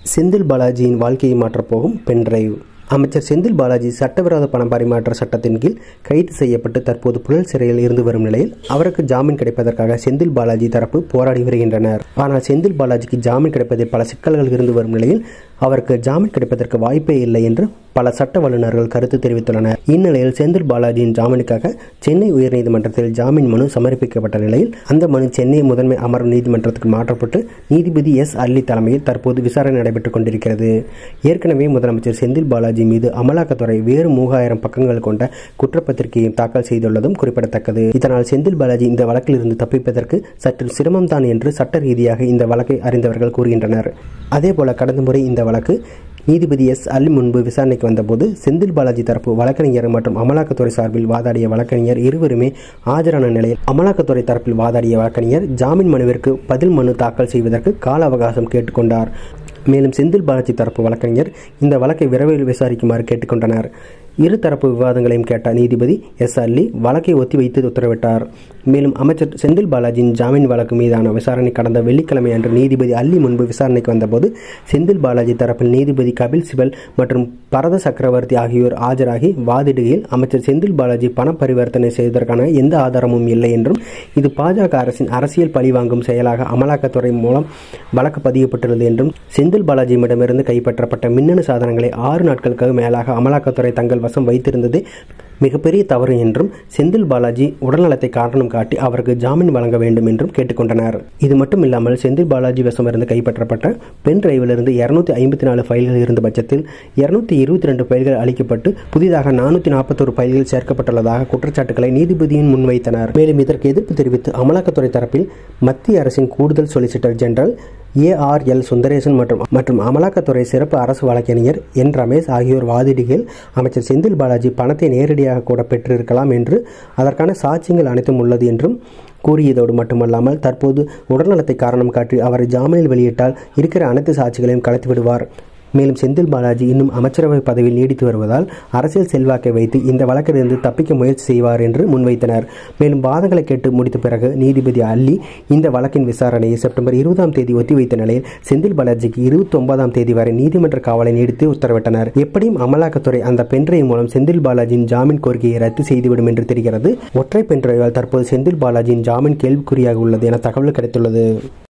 செந்தில் பாலாஜியின் வாழ்க்கையை மாற்றப்போகும் பென்டிரைவ் அமைச்சர் செந்தில் பாலாஜி சட்டவிரோத பண பரிமாற்ற சட்டத்தின் கீழ் கைது செய்யப்பட்டு தற்போது புழல் சிறையில் இருந்து வரும் நிலையில் அவருக்கு ஜாமீன் கிடைப்பதற்காக செந்தில் பாலாஜி தரப்பு போராடி வருகின்றனர் ஆனால் செந்தில் பாலாஜிக்கு ஜாமீன் கிடைப்பதில் பல சிக்கல்கள் இருந்து வரும் நிலையில் அவருக்கு ஜாமீன் கிடைப்பதற்கு வாய்ப்பே இல்லை என்று பல சட்ட வல்லுநர்கள் கருத்து தெரிவித்துள்ளனர் இந்நிலையில் செந்தில் பாலாஜியின் ஜாமீனுக்காக சென்னை உயர்நீதிமன்றத்தில் ஜாமீன் மனு சமர்ப்பிக்கப்பட்ட நிலையில் அந்த மனு சென்னை முதன்மை அமர்வு நீதிமன்றத்துக்கு மாற்றப்பட்டு நீதிபதி எஸ் அல்லி தலைமையில் தற்போது விசாரணை நடைபெற்றுக் கொண்டிருக்கிறது ஏற்கனவே முதலமைச்சர் செந்தில் பாலாஜி மீது அமலாக்கத்துறை வேறு மூவாயிரம் பக்கங்கள் கொண்ட குற்றப்பத்திரிகையை தாக்கல் செய்துள்ளதும் குறிப்பிடத்தக்கது இதனால் செந்தில் பாலாஜி இந்த வழக்கில் இருந்து தப்பிப்பதற்கு சற்று சிரமம்தான் என்று சட்ட ரீதியாக இந்த வழக்கை அறிந்தவர்கள் கூறுகின்றனர் அதேபோல கடந்த முறை இந்த வழக்கு நீதிபதி எஸ் அல்லி முன்பு விசாரணைக்கு வந்தபோது செந்தில் பாலாஜி தரப்பு வழக்கறிஞர் மற்றும் அமலாக்கத்துறை சார்பில் வாதாடிய வழக்கறிஞர் இருவருமே ஆஜரான நிலையில் அமலாக்கத்துறை தரப்பில் வாதாடிய வழக்கறிஞர் ஜாமீன் மனுவிற்கு பதில் மனு தாக்கல் செய்வதற்கு கால அவகாசம் கேட்டுக்கொண்டார் மேலும் செந்தில் பாலாஜி தரப்பு வழக்கறிஞர் இந்த வழக்கை விரைவில் விசாரிக்குமாறு கேட்டுக்கொண்டனர் இரு தரப்பு விவாதங்களையும் கேட்ட நீதிபதி எஸ் அல்லி வழக்கை ஒத்திவைத்து உத்தரவிட்டார் மேலும் அமைச்சர் செந்தில் பாலாஜியின் ஜாமீன் வழக்கு மீதான விசாரணை கடந்த வெள்ளிக்கிழமை அன்று நீதிபதி அல்லி முன்பு விசாரணைக்கு வந்தபோது செந்தில் பாலாஜி தரப்பில் நீதிபதி கபில் சிபல் மற்றும் பரத சக்கரவர்த்தி ஆகியோர் ஆஜராகி வாதிடுகையில் அமைச்சர் செந்தில் பாலாஜி பண பரிவர்த்தனை செய்வதற்கான எந்த ஆதாரமும் இல்லை என்றும் இது பாஜக அரசின் அரசியல் பழிவாங்கும் செயலாக அமலாக்கத்துறை மூலம் வழக்கு பதியப்பட்டுள்ளது என்றும் செந்தில் பாலாஜியிடமிருந்து கைப்பற்றப்பட்ட மின்னணு சாதனங்களை ஆறு நாட்களுக்கு மேலாக அமலாக்கத்துறை தங்கள் வசம் வைத்திருந்ததே மிகப்பெரிய தவறு என்றும் செந்தில் பாலாஜி உடல்நலத்தை காரணம் காட்டி அவருக்கு ஜாமீன் வழங்க வேண்டும் என்றும் கேட்டுக்கொண்டனர் இது மட்டும் இல்லாமல் செந்தில் பாலாஜி வசமிருந்து கைப்பற்றப்பட்ட பென் டிரைவிலிருந்து இருநூத்தி ஐம்பத்தி நாலு ஃபைல்கள் இருந்த பட்சத்தில் இருநூத்தி இருபத்தி ரெண்டு ஃபைல்கள் அளிக்கப்பட்டு புதிதாக நானூற்றி நாற்பத்தொரு ஃபைல்கள் சேர்க்கப்பட்டுள்ளதாக குற்றச்சாட்டுகளை நீதிபதியின் முன்வைத்தனர் மேலும் இதற்கு எதிர்ப்பு தெரிவித்து அமலாக்கத்துறை தரப்பில் மத்திய அரசின் கூடுதல் சொலிசிட்டர் ஜெனரல் ஏஆர்எல் சுந்தரேசன் மற்றும் மற்றும் அமலாக்கத்துறை சிறப்பு அரசு வழக்கறிஞர் என் ரமேஷ் ஆகியோர் வாதிடுகையில் அமைச்சர் செந்தில் பாலாஜி பணத்தை நேரடியாக கூட பெற்றிருக்கலாம் என்று அதற்கான சாட்சியங்கள் அனைத்தும் உள்ளது என்றும் கூறியதோடு மட்டுமல்லாமல் தற்போது உடல்நலத்தை காரணம் காட்டி அவரை ஜாமீனில் வெளியிட்டால் இருக்கிற அனைத்து சாட்சிகளையும் கலைத்து விடுவார் மேலும் செந்தில் பாலாஜி இன்னும் அமைச்சரவை பதவியில் நீடித்து வருவதால் அரசியல் செல்வாக்கை வைத்து இந்த வழக்கிலிருந்து தப்பிக்க முயற்சி செய்வார் என்று முன்வைத்தனர் மேலும் வாதங்களை கேட்டு முடித்த பிறகு நீதிபதி அல்லி இந்த வழக்கின் விசாரணையை செப்டம்பர் இருபதாம் தேதி ஒத்திவைத்த நிலையில் செந்தில் பாலாஜிக்கு இருபத்தி ஒன்பதாம் தேதி வரை நீதிமன்ற காவலை நீடித்து உத்தரவிட்டனர் எப்படியும் அமலாக்கத்துறை அந்த பென்ட்ரைவ் மூலம் செந்தில் பாலாஜியின் ஜாமீன் கோரிக்கையை ரத்து செய்துவிடும் என்று தெரிகிறது ஒற்றை பென்ட்ரைவால் தற்போது செந்தில் பாலாஜியின் ஜாமீன் கேள்விக்குறியாக உள்ளது என தகவல் கிடைத்துள்ளது